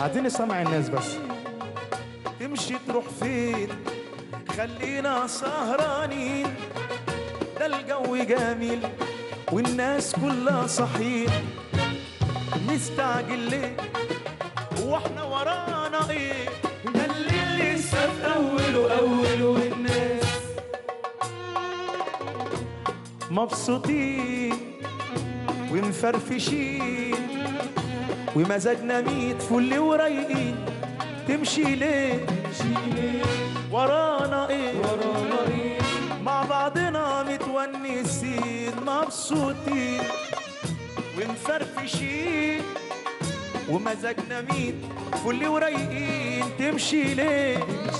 عايزين نسمع الناس بس تمشي تروح فين خلينا سهرانين ده الجو جميل والناس كلها صحيين مستعجل ليه واحنا ورانا ايه ده اللي لسه في اوله اوله والناس مبسوطين ومفرفشين ومزاجنا ميت فل ورايقين تمشي ليه ورانا ايه ورانا ايه مع بعضنا متونسين مبسوطين ومفرفشين ومزاجنا ميت فل ورايقين تمشي ليه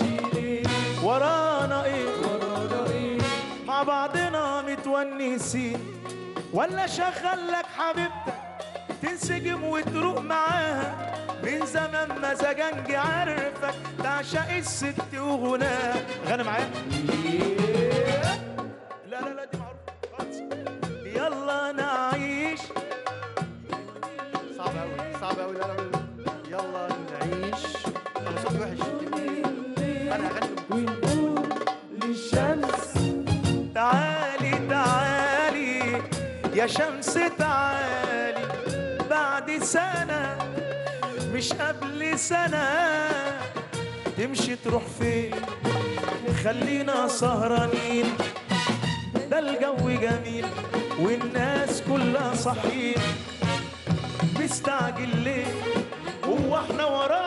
ورانا ايه ورانا ايه مع بعضنا متونسين ولا شغل لك حبيبتك تنسجم وتروق معاها من زمان ما زجنجي عارفك تعشق الست وغناها غنى معايا لا لا لا دي معروفة خالص يلا نعيش صعب قوي صعب قوي لا لا لا. يلا نعيش انا صوتي وحش انا هغني للشمس تعالي تعالي يا شمس تعالي بعد سنة مش قبل سنة تمشي تروح فين خلينا سهرانين ده الجو جميل والناس كلها صحيين مستعجل ليه هو احنا وراه